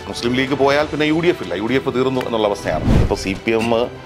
മുസ്ലിം ലീഗ് പോയാൽ പിന്നെ U D F ഇല്ല യു ഡി എഫ് തീർന്നു എന്നുള്ള അവസ്ഥയാണ് ഇപ്പോൾ സി പി എം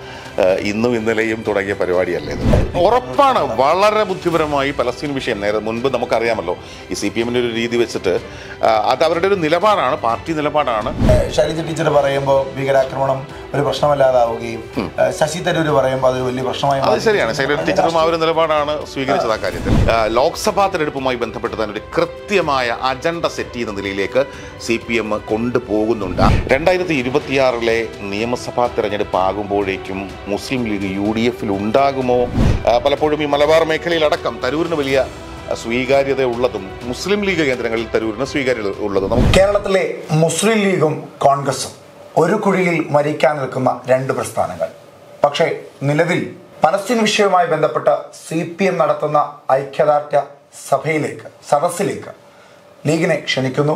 ഇന്നും ഇന്നലെയും തുടങ്ങിയ പരിപാടിയല്ലേ ഇത് ഉറപ്പാണ് വളരെ ബുദ്ധിപരമായി പലസ്തീൻ വിഷയം നേരെ മുൻപ് നമുക്കറിയാമല്ലോ ഈ സി പി എമ്മിൻ്റെ ഒരു രീതി വെച്ചിട്ട് ആ, അത് അവരുടെ ഒരു നിലപാടാണ് പാർട്ടി നിലപാടാണ് ശൈലജ ടീച്ചർ പറയുമ്പോൾ ഭീകരാക്രമണം ഒരു പ്രശ്നമല്ലാതാവുകയും ഏഹ് ശശി തരൂർ പറയുമ്പോൾ അതൊരു വലിയ പ്രശ്നമായി അത് മാറി. ശരിയാണ് ശൈലജ ടീച്ചറും ആ ഒരു നിലപാടാണ് സ്വീകരിച്ചത് ആ കാര്യത്തിൽ ആ, ലോക്സഭാ തെരഞ്ഞെടുപ്പുമായി ബന്ധപ്പെട്ട് തന്നെ ഒരു കൃത്യമായ അജണ്ട സെറ്റ് ചെയ്യുന്ന നിലയിലേക്ക് സി പി എം കൊണ്ടുപോകുന്നുണ്ട് രണ്ടായിരത്തി ഇരുപത്തിയാറിലെ നിയമസഭാ തെരഞ്ഞെടുപ്പ് ആകുമ്പോഴേക്കും മുസ്ലിം ലീഗ് യു ഡി എഫിൽ ഉണ്ടാകുമോ ആ, പലപ്പോഴും ഈ മലബാർ മേഖലയിലടക്കം തരൂരിന് വലിയ സ്വീകാര്യത ഉള്ളതും മുസ്ലിം ലീഗ് കേന്ദ്രങ്ങളിൽ തരൂരിന് സ്വീകാര്യത ഉള്ളതും നമുക്ക് കേരളത്തിലെ മുസ്ലിം ലീഗും കോൺഗ്രസും ഒരു കുഴിയിൽ മരിക്കാൻ നിൽക്കുന്ന രണ്ട് പ്രസ്ഥാനങ്ങൾ പക്ഷേ നിലവിൽ പലസ്തീൻ വിഷയവുമായി ബന്ധപ്പെട്ട സി പി എം നടത്തുന്ന ഐക്യദാർഢ്യ സഭയിലേക്ക് സദസ്സിലേക്ക് ലീഗിനെ ക്ഷണിക്കുന്നു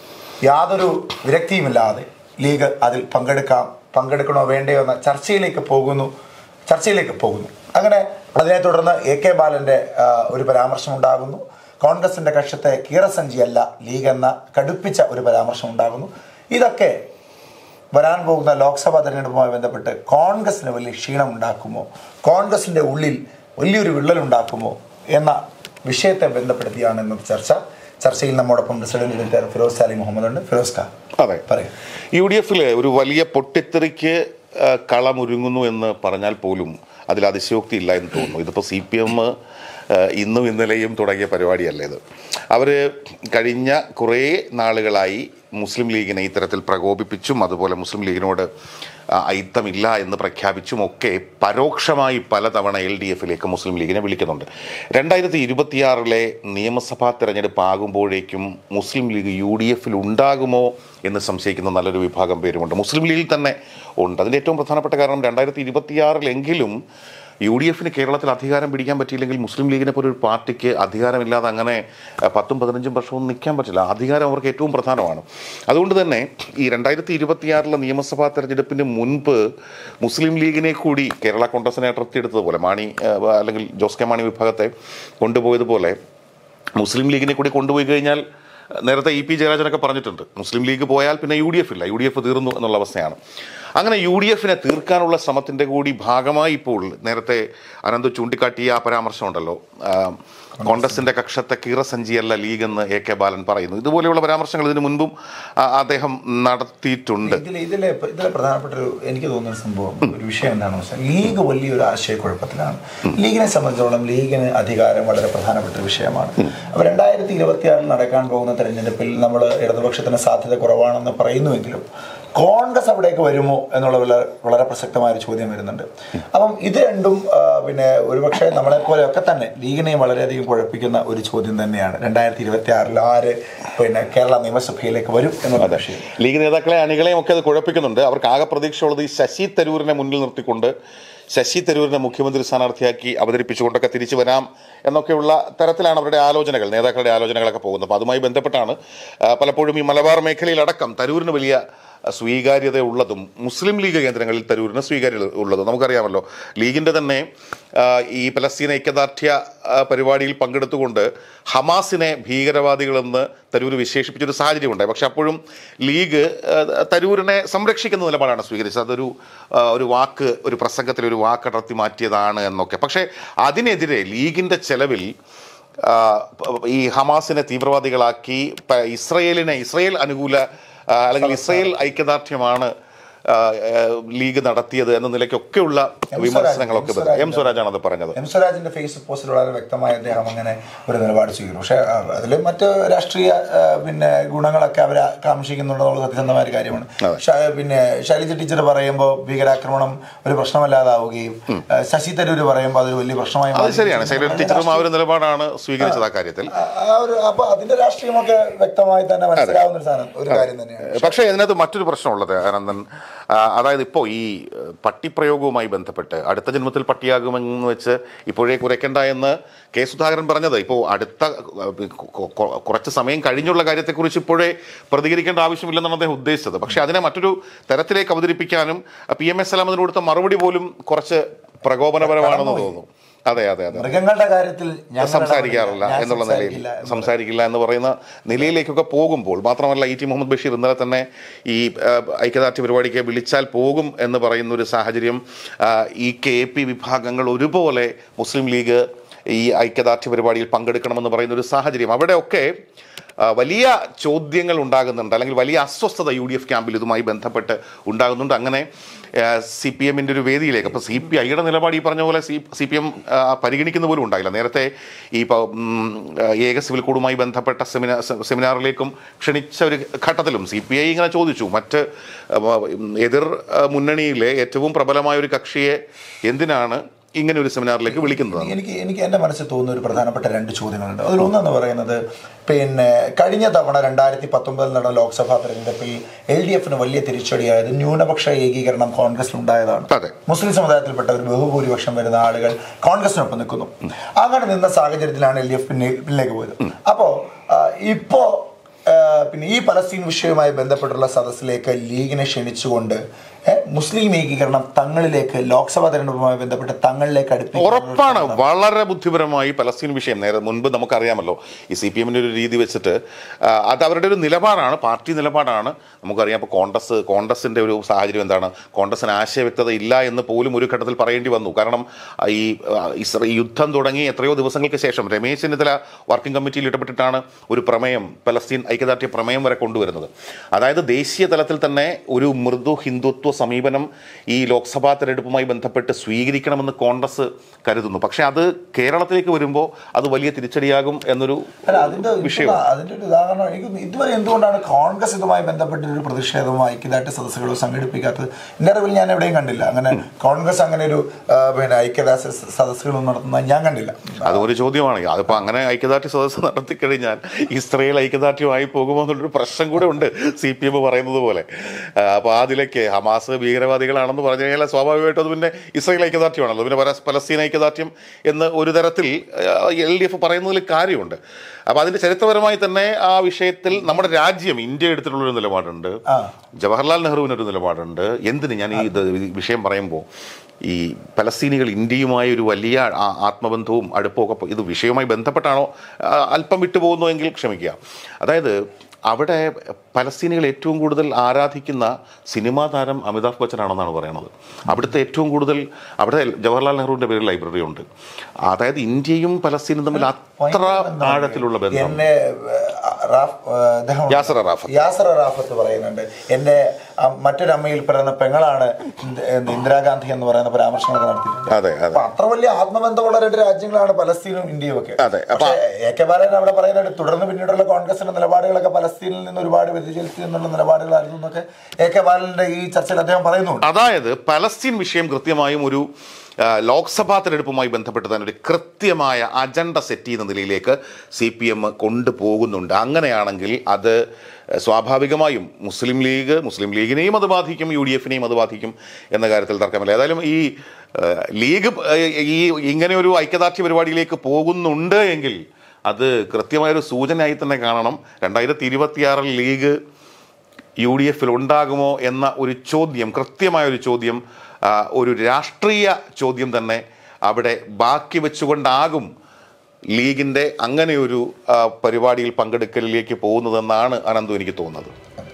യാതൊരു വിരക്തിയുമില്ലാതെ ലീഗ് അതിൽ പങ്കെടുക്കാം പങ്കെടുക്കണോ വേണ്ടയോ എന്ന ചർച്ചയിലേക്ക് പോകുന്നു ചർച്ചയിലേക്ക് പോകുന്നു അങ്ങനെ അതിനെ തുടർന്ന് എ കെ ബാലന്റെ ആ, ഒരു പരാമർശം ഉണ്ടാകുന്നു കോൺഗ്രസിന്റെ കക്ഷത്തെ കീറസഞ്ചിയല്ല ലീഗ് എന്ന കടുപ്പിച്ച ഒരു പരാമർശം ഉണ്ടാകുന്നു ഇതൊക്കെ വരാൻ പോകുന്ന ലോക്സഭാ തെരഞ്ഞെടുപ്പുമായി ബന്ധപ്പെട്ട് കോൺഗ്രസിന് വലിയ ക്ഷീണം ഉണ്ടാക്കുമോ കോൺഗ്രസിന്റെ ഉള്ളിൽ വലിയൊരു വിള്ളൽ ഉണ്ടാക്കുമോ എന്ന വിഷയത്തെ ബന്ധപ്പെടുത്തിയാണ് ഇന്നത്തെ ചർച്ച ചർച്ചയിൽ നമ്മോടൊപ്പം പ്രസിഡന്റ് എഡിറ്റർ ഫിറോസ് സാലി മുഹമ്മദ് ഉണ്ട് ഫിറോസ് ഖാൻ അതെ പറയും യു ഡി എഫിലെ ഒരു വലിയ പൊട്ടിത്തെറിക്ക് ആ, കളമൊരുങ്ങുന്നു എന്ന് പറഞ്ഞാൽ പോലും അതിൽ അതിശയോക്തി ഇല്ല എന്ന് തോന്നുന്നു ഇതിപ്പോൾ സി പി എം ഇന്നും ഇന്നലെയും തുടങ്ങിയ പരിപാടിയല്ലേ ഇത് അവർ കഴിഞ്ഞ കുറേ നാളുകളായി മുസ്ലിം ലീഗിനെ ഇത്തരത്തിൽ പ്രകോപിപ്പിച്ചും അതുപോലെ മുസ്ലിം ലീഗിനോട് ആ, ഐത്തമില്ല എന്ന് പ്രഖ്യാപിച്ചും ഒക്കെ പരോക്ഷമായി പലതവണ എൽ ഡി എഫിലേക്ക് മുസ്ലിം ലീഗിനെ വിളിക്കുന്നുണ്ട് രണ്ടായിരത്തി ഇരുപത്തിയാറിലെ നിയമസഭാ തെരഞ്ഞെടുപ്പ് ആകുമ്പോഴേക്കും മുസ്ലിം ലീഗ് യു ഡി എഫിൽ ഉണ്ടാകുമോ എന്ന് സംശയിക്കുന്ന നല്ലൊരു വിഭാഗം പേരുമുണ്ട് മുസ്ലിം ലീഗിൽ തന്നെ ഉണ്ട് അതിൻ്റെ ഏറ്റവും പ്രധാനപ്പെട്ട കാരണം രണ്ടായിരത്തി ഇരുപത്തിയാറിലെങ്കിലും യു ഡി എഫിന് കേരളത്തിൽ അധികാരം പിടിക്കാൻ പറ്റിയില്ലെങ്കിൽ മുസ്ലിം ലീഗിനെ പോലെ ഒരു പാർട്ടിക്ക് അധികാരമില്ലാതെ അങ്ങനെ അഹ്, പത്തും പതിനഞ്ചും വർഷവും നിൽക്കാൻ പറ്റില്ല അധികാരം അവർക്ക് ഏറ്റവും പ്രധാനമാണ് അതുകൊണ്ട് തന്നെ ഈ രണ്ടായിരത്തി ഇരുപത്തിയാറിലെ നിയമസഭാ തെരഞ്ഞെടുപ്പിന് മുൻപ് മുസ്ലിം ലീഗിനെ കൂടി കേരള കോൺഗ്രസിനെ അടർത്തിയെടുത്തതുപോലെ മാണി അഹ്, അല്ലെങ്കിൽ ജോസ് കെ മാണി വിഭാഗത്തെ കൊണ്ടുപോയതുപോലെ മുസ്ലിം ലീഗിനെ കൂടി കൊണ്ടുപോയി കഴിഞ്ഞാൽ നേരത്തെ ഇ പി ജയരാജനൊക്കെ പറഞ്ഞിട്ടുണ്ട് മുസ്ലിം ലീഗ് പോയാൽ പിന്നെ യു ഡി എഫ് ഇല്ല യു ഡി എഫ് തീർന്നു എന്നുള്ള അവസ്ഥയാണ് അങ്ങനെ യു ഡി എഫിനെ തീർക്കാനുള്ള ശ്രമത്തിൻ്റെ കൂടി ഭാഗമായി ഇപ്പോൾ നേരത്തെ അനന്ത് ചൂണ്ടിക്കാട്ടിയ ആ പരാമർശമുണ്ടല്ലോ ആ, കോൺഗ്രസിന്റെ കക്ഷത്തെ കീറസഞ്ചിയല്ല ലീഗ് എന്ന് എ കെ ബാലൻ പറയുന്നു ഇതുപോലെയുള്ള പരാമർശങ്ങൾ ഇതിനു മുൻപും ആ, അദ്ദേഹം നടത്തിയിട്ടുണ്ട് ഇതിലെ ഇതിലെ ഇതിലെ പ്രധാനപ്പെട്ട ഒരു എനിക്ക് തോന്നുന്ന ഒരു സംഭവം ഒരു വിഷയം എന്താണെന്ന് വെച്ചാൽ ലീഗ് വലിയൊരു ആശയക്കുഴപ്പത്തിലാണ് ലീഗിനെ സംബന്ധിച്ചിടത്തോളം ലീഗിന് അധികാരം വളരെ പ്രധാനപ്പെട്ട ഒരു വിഷയമാണ് അപ്പോൾ രണ്ടായിരത്തി ഇരുപത്തിയാറിൽ നടക്കാൻ പോകുന്ന തെരഞ്ഞെടുപ്പിൽ നമ്മൾ ഇടതുപക്ഷത്തിന് സാധ്യത കുറവാണെന്ന് പറയുന്നുവെങ്കിലും കോൺഗ്രസ് അവിടേക്ക് വരുമോ എന്നുള്ള വളരെ വളരെ പ്രസക്തമായ ഒരു ചോദ്യം വരുന്നുണ്ട് അപ്പം ഇത് രണ്ടും ആ, പിന്നെ ഒരുപക്ഷെ നമ്മളെ പോലെയൊക്കെ തന്നെ ലീഗിനെയും വളരെയധികം കുഴപ്പിക്കുന്ന ഒരു ചോദ്യം തന്നെയാണ് രണ്ടായിരത്തി ഇരുപത്തി ആറിൽ ആര് പിന്നെ കേരള നിയമസഭയിലേക്ക് വരും എന്നുള്ള വിഷയം ലീഗ് നേതാക്കളെ അണികളെയും ഒക്കെ അത് കുഴപ്പിക്കുന്നുണ്ട് അവർക്ക് ആകെ പ്രതീക്ഷയുള്ളത് ഈ ശശി തരൂരിനെ മുന്നിൽ നിർത്തിക്കൊണ്ട് ശശി തരൂരിനെ മുഖ്യമന്ത്രി സ്ഥാനാർത്ഥിയാക്കി അവതരിപ്പിച്ചുകൊണ്ടൊക്കെ തിരിച്ചു വരാം എന്നൊക്കെയുള്ള തരത്തിലാണ് അവരുടെ ആലോചനകൾ നേതാക്കളുടെ ആലോചനകളൊക്കെ പോകുന്നത് അപ്പോൾ അതുമായി ബന്ധപ്പെട്ടാണ് ആ, പലപ്പോഴും ഈ മലബാർ മേഖലയിലടക്കം തരൂരിന് വലിയ സ്വീകാര്യത ഉള്ളതും മുസ്ലിം ലീഗ് കേന്ദ്രങ്ങളിൽ തരൂരിന് സ്വീകാര്യത ഉള്ളതും നമുക്കറിയാമല്ലോ ലീഗിൻ്റെ തന്നെ ആ, ഈ പലസ്തീൻ ഐക്യദാർഢ്യ ആ, പരിപാടിയിൽ പങ്കെടുത്തുകൊണ്ട് ഹമാസിനെ ഭീകരവാദികളെന്ന് തരൂർ വിശേഷിപ്പിച്ചൊരു സാഹചര്യമുണ്ടായി പക്ഷെ അപ്പോഴും ലീഗ് ആ, തരൂരിനെ സംരക്ഷിക്കുന്ന നിലപാടാണ് സ്വീകരിച്ചത് അതൊരു ആ, ഒരു വാക്ക് ഒരു പ്രസംഗത്തിൽ ഒരു വാക്കടർത്തി മാറ്റിയതാണ് എന്നൊക്കെ പക്ഷേ അതിനെതിരെ ലീഗിൻ്റെ ചെലവിൽ ആ, പ- ഈ ഹമാസിനെ തീവ്രവാദികളാക്കി പ- ഇസ്രയേലിനെ ഇസ്രയേൽ അനുകൂല ആ, അല്ലെങ്കിൽ ഇസ്രയേൽ ഐക്യദാർഢ്യമാണ് ആ, ആ, ലീഗ് നടത്തിയത് എന്ന നിലയ്ക്കൊക്കെയുള്ള വിമർശനങ്ങളൊക്കെ വരും. എം സ്വരാജാണ് അത് പറഞ്ഞത് എം സ്വരാജിന്റെ ഫേസ്ബുക്ക് പോസ്റ്റിൽ വളരെ വ്യക്തമായി അദ്ദേഹം അങ്ങനെ ഒരു നിലപാട് സ്വീകരിക്കും പക്ഷേ അതിൽ മറ്റ് രാഷ്ട്രീയ ആ, പിന്നെ ഗുണങ്ങളൊക്കെ അവർ കാംക്ഷിക്കുന്നുണ്ടെന്നുള്ള സത്യസന്ധമായ ഒരു കാര്യമാണ് ശ- പിന്നെ ശൈലജ ടീച്ചർ പറയുമ്പോൾ ഭീകരാക്രമണം ഒരു പ്രശ്നമല്ലാതാവുകയും ആ, ശശി തരൂർ പറയുമ്പോൾ അതൊരു വലിയ പ്രശ്നമായി അത് മാറി. ശരിയാണ് ശൈലജ ടീച്ചറും ആ ഒരു നിലപാടാണ് സ്വീകരിച്ചത് ആ കാര്യത്തിൽ ആ- ആ ഒരു അപ്പൊ അതിന്റെ രാഷ്ട്രീയമൊക്കെ വ്യക്തമായി തന്നെ മനസ്സിലാവുന്ന ഒരു സാധനം ഒരു കാര്യം തന്നെയാണ് പക്ഷേ ഇതിനകത്ത് മറ്റൊരു പ്രശ്നമുള്ളത് അനന്തൻ ആ, അതായത് ഇപ്പോൾ ഈ ഏഹ്, പട്ടിപ്രയോഗവുമായി ബന്ധപ്പെട്ട് അടുത്ത ജന്മത്തിൽ പട്ടിയാകുമെന്ന് വെച്ച് ഇപ്പോഴേ കുറയ്ക്കണ്ട എന്ന് കെ സുധാകരൻ പറഞ്ഞത് ഇപ്പോൾ അടുത്ത ഏഹ്, കൊ- കൊ- കുറച്ച് സമയം കഴിഞ്ഞുള്ള കാര്യത്തെക്കുറിച്ച് ഇപ്പോഴേ പ്രതികരിക്കേണ്ട ആവശ്യമില്ലെന്നാണ് അദ്ദേഹം ഉദ്ദേശിച്ചത് പക്ഷേ അതിനെ മറ്റൊരു തരത്തിലേക്ക് അവതരിപ്പിക്കാനും പി എം എസ് സലാമതിന് കൊടുത്ത മറുപടി പോലും കുറച്ച് പ്രകോപനപരമാണെന്ന് തോന്നുന്നു അതെ അതെ അതെ മൃഗങ്ങളുടെ കാര്യത്തിൽ ഞങ്ങൾ സംസാരിക്കാറില്ല ഞാൻ എന്നുള്ള നിലയിൽ സംസാരിക്കില്ല എന്ന് സംസാരിക്കില്ല എന്ന് പറയുന്ന നിലയിലേക്കൊക്കെ പോകുമ്പോൾ മാത്രമല്ല ഇ ടി മുഹമ്മദ് ബഷീർ ഇന്നലെ തന്നെ ഈ ആ, ഐക്യദാർഢ്യ പരിപാടിക്ക് വിളിച്ചാൽ പോകും എന്ന് പറയുന്ന ഒരു സാഹചര്യം ആ, ഈ കെ പി വിഭാഗങ്ങൾ ഒരുപോലെ മുസ്ലിം ലീഗ് ഈ ഐക്യദാർഢ്യ പരിപാടിയിൽ പങ്കെടുക്കണമെന്ന് പറയുന്ന ഒരു സാഹചര്യം അവിടെയൊക്കെ ആ, വലിയ ചോദ്യങ്ങൾ ഉണ്ടാകുന്നുണ്ട് അല്ലെങ്കിൽ വലിയ അസ്വസ്ഥത യു ഡി എഫ് ക്യാമ്പിൽ ഇതുമായി ബന്ധപ്പെട്ട് ഉണ്ടാകുന്നുണ്ട് അങ്ങനെ സി പി എമ്മിൻ്റെ ഒരു വേദിയിലേക്ക് അപ്പോൾ സി പി ഐയുടെ നിലപാട് ഈ പറഞ്ഞ പോലെ സി സി പി എം പരിഗണിക്കുന്ന പോലും ഉണ്ടായില്ല നേരത്തെ ഈ പ- ഉം, ആ, ഏക സിവിൽ കോഡുമായി ബന്ധപ്പെട്ട സെമിനാർ സെമിനാറിലേക്കും ക്ഷണിച്ച ഒരു ഘട്ടത്തിലും സി പി ഐ ഇങ്ങനെ ചോദിച്ചു മറ്റ് ആ, ഉം, എതിർ ആ, മുന്നണിയിലെ ഏറ്റവും പ്രബലമായ ഒരു കക്ഷിയെ എന്തിനാണ് ഇങ്ങനെ ഒരു സെമിനാറിലേക്ക് വിളിക്കുന്നത് എനിക്ക് എനിക്ക് എൻ്റെ മനസ്സിൽ തോന്നുന്ന ഒരു പ്രധാനപ്പെട്ട രണ്ട് ചോദ്യങ്ങളുണ്ട് അതിലൊന്നെന്ന് പറയുന്നത് പിന്നെ കഴിഞ്ഞ തവണ രണ്ടായിരത്തി പത്തൊമ്പതിൽ നടന്ന ലോക്സഭാ തെരഞ്ഞെടുപ്പിൽ എൽ ഡി എഫിന് വലിയ തിരിച്ചടിയായത് ന്യൂനപക്ഷ ഏകീകരണം കോൺഗ്രസിലുണ്ടായതാണ് അതെ. മുസ്ലിം സമുദായത്തിൽപ്പെട്ട ഒരു ബഹുഭൂരിപക്ഷം വരുന്ന ആളുകൾ കോൺഗ്രസിനൊപ്പം നിൽക്കുന്നു അങ്ങനെ നിന്ന സാഹചര്യത്തിലാണ് എൽ ഡി എഫ് പിന്നിലേക്ക് പോയത് അപ്പോ ആ, ഇപ്പോ ആ, പിന്നെ ഈ പലസ്തീൻ വിഷയവുമായി ബന്ധപ്പെട്ടുള്ള സദസ്സിലേക്ക് ലീഗിനെ ക്ഷണിച്ചുകൊണ്ട് ഏ, മുസ്ലിം ഏകീകരണം തങ്ങളിലേക്ക് ലോക്സഭാ തെരഞ്ഞെടുപ്പുമായി ബന്ധപ്പെട്ട് തങ്ങളിലേക്ക് അടുപ്പിക്കുന്ന ഒരു ഉറപ്പാണ് വളരെ ബുദ്ധിപരമായി പലസ്തീൻ വിഷയം നേരെ മുൻപ് നമുക്കറിയാമല്ലോ ഈ സി പി എമ്മിൻ്റെ ഒരു രീതി വെച്ചിട്ട് ആ, അത് അവരുടെ ഒരു നിലപാടാണ് പാർട്ടി നിലപാടാണ് നമുക്കറിയാം ഇപ്പോൾ കോൺഗ്രസ് കോൺഗ്രസിൻ്റെ ഒരു സാഹചര്യം എന്താണ് കോൺഗ്രസിന് ആശയവ്യക്തത ഇല്ല എന്ന് പോലും ഒരു ഘട്ടത്തിൽ പറയേണ്ടി വന്നു കാരണം ആ, ഈ ആ, ഇസ്ര ഈ യുദ്ധം തുടങ്ങി എത്രയോ ദിവസങ്ങൾക്ക് ശേഷം രമേശ് ചെന്നിത്തല വർക്കിംഗ് കമ്മിറ്റിയിൽ ഇടപെട്ടിട്ടാണ് ഒരു പ്രമേയം പലസ്തീൻ ഐക്യദാർഢ്യ പ്രമേയം വരെ കൊണ്ടുവരുന്നത് അതായത് ദേശീയ തലത്തിൽ തന്നെ ഒരു മൃദു ഹിന്ദുത്വ സമീപനം ഈ ലോക്സഭാ തെരഞ്ഞെടുപ്പുമായി ബന്ധപ്പെട്ട് സ്വീകരിക്കണമെന്ന് കോൺഗ്രസ് കരുതുന്നു പക്ഷേ അത് കേരളത്തിലേക്ക് വരുമ്പോൾ അത് വലിയ തിരിച്ചടിയാകും എന്നൊരു അല്ല അതിന്റെ വിഷയം ഇപ്പൊ അതിന്റെ ഒരു ഉദാഹരണം എനിക്ക് ഇതുവരെ എന്തുകൊണ്ടാണ് കോൺഗ്രസ് ഇതുമായി ബന്ധപ്പെട്ട ഒരു പ്രതിഷേധമോ ഐക്യദാർഢ്യ സദസ്സുകളോ സംഘടിപ്പിക്കാത്തത് എന്റെ അറിവിൽ ഞാൻ എവിടെയും കണ്ടില്ല അങ്ങനെ കോൺഗ്രസ് അങ്ങനെ ഒരു ആ, പിന്നെ ഐക്യദാർഢ്യ സ- സദസ്സുകളൊന്നും നടത്തുന്നത് ഞാൻ കണ്ടില്ല അതൊരു ചോദ്യമാണ് അതിപ്പോൾ അങ്ങനെ ഐക്യദാർഢ്യ സദസ്സ് നടത്തി കഴിഞ്ഞാൽ ഇസ്രയേൽ ഐക്യദാർഢ്യമായി പോകുമോ എന്നുള്ളൊരു പ്രശ്നം കൂടെ ഉണ്ട് സി പി എം പറയുന്നത് പോലെ അപ്പോൾ അതിലേക്ക് ഹമാസ് ഭീകരവാദികളാണെന്ന് പറഞ്ഞു കഴിഞ്ഞാൽ സ്വാഭാവികമായിട്ടും അത് പിന്നെ ഇസ്രയേൽ ഐക്യദാർഢ്യമാണല്ലോ പിന്നെ പരസ്- പലസ്തീൻ ഐക്യദാർഢ്യം എന്ന് ഒരു തരത്തിൽ എൽ ഡി എഫ് പറയുന്നതിൽ കാര്യമുണ്ട് അപ്പോൾ അതിൻ്റെ ചരിത്രപരമായി തന്നെ ആ വിഷയത്തിൽ നമ്മുടെ രാജ്യം ഇന്ത്യ എടുത്തിട്ടുള്ളൊരു നിലപാടുണ്ട് ആ. ജവഹർലാൽ നെഹ്റുവിനൊരു നിലപാടുണ്ട് എന്തിന് ഞാൻ ഈ ഇത് ഈ വിഷയം പറയുമ്പോൾ ഈ പലസ്തീനികൾ ഇന്ത്യയുമായി ഒരു വലിയ ആ- ആത്മബന്ധവും അടുപ്പമൊക്കെ പോ- ഇത് വിഷയവുമായി ബന്ധപ്പെട്ടാണോ ആ, അല്പം വിട്ടുപോകുന്നുവെങ്കിൽ ക്ഷമിക്കുക അതായത് അവിടെ പലസ്തീനികൾ ഏറ്റവും കൂടുതൽ ആരാധിക്കുന്ന സിനിമാ താരം അമിതാഭ് ബച്ചനാണെന്നാണ് പറയുന്നത് അവിടുത്തെ ഏറ്റവും കൂടുതൽ അവിടെ ജവഹർലാൽ നെഹ്റുവിൻ്റെ പേരിൽ ലൈബ്രറി ഉണ്ട് അതായത് ഇന്ത്യയും പലസ്തീനും തമ്മിൽ അത്ര ആഴത്തിലുള്ള ബന്ധം എന്നെ ആ, റാഫ്, ആ, അദ്ദേഹം യാസർ അറാഫത്ത്. യാസർ അറാഫത്ത് പറയുന്നുണ്ട് എന്റെ ആ, മറ്റൊരമ്മയിൽ പിറന്ന പെങ്ങളാണ് ഇന്ദ- എന്ത് ഇന്ദിരാഗാന്ധി എന്ന് പറയുന്ന പരാമർശങ്ങളൊക്കെ നടത്തിയിട്ടുണ്ട് അതെ അതെ അപ്പൊ അത്ര വലിയ ആത്മബന്ധമുള്ള രണ്ട് രാജ്യങ്ങളാണ് പലസ്തീനും ഇന്ത്യയും ഒക്കെ അതെ, അപ്പൊ- പക്ഷേ എ കെ ബാലൻ അവിടെ പറയുന്നുണ്ട് തുടർന്ന് പിന്നീടുള്ള കോൺഗ്രസിന്റെ നിലപാടുകളൊക്കെ പലസ്തീനിൽ നിന്ന് ഒരുപാട് വ്യതിചലിച്ചു എന്നുള്ള നിലപാടുകളായിരുന്നു എന്നൊക്കെ എ കെ ബാലന്റെ ഈ ചർച്ചയിൽ അദ്ദേഹം പറയുന്നുണ്ട് അതായത് പലസ്തീൻ വിഷയം കൃത്യമായും ഒരു ആ, ലോക്സഭാ തെരഞ്ഞെടുപ്പുമായി ബന്ധപ്പെട്ട് തന്നെ ഒരു കൃത്യമായ അജണ്ട സെറ്റ് ചെയ്യുന്ന നിലയിലേക്ക് സി പി എം കൊണ്ടുപോകുന്നുണ്ട് അങ്ങനെയാണെങ്കിൽ അത് സ്വാഭാവികമായും മുസ്ലിം ലീഗ് മുസ്ലിം ലീഗിനെയും അത് ബാധിക്കും യു ഡി എഫിനെയും അത് ബാധിക്കും എന്ന കാര്യത്തിൽ തർക്കമില്ല ഏതായാലും ഈ ആ, ലീഗ് ആ, ഈ ഇങ്ങനെ ഒരു ഐക്യദാർഢ്യ പരിപാടിയിലേക്ക് പോകുന്നുണ്ട് എങ്കിൽ അത് കൃത്യമായൊരു സൂചനയായി തന്നെ കാണണം രണ്ടായിരത്തി ഇരുപത്തിയാറിൽ ലീഗ് യു ഡി എഫിൽ ഉണ്ടാകുമോ എന്ന ഒരു ചോദ്യം കൃത്യമായ ഒരു ചോദ്യം ആ, ഒരു രാഷ്ട്രീയ ചോദ്യം തന്നെ അവിടെ ബാക്കി വെച്ചുകൊണ്ടാകും ലീഗിൻ്റെ അങ്ങനെയൊരു ആ, പരിപാടിയിൽ പങ്കെടുക്കലിലേക്ക് പോകുന്നതെന്നാണ് അനന്തു എനിക്ക് തോന്നുന്നത്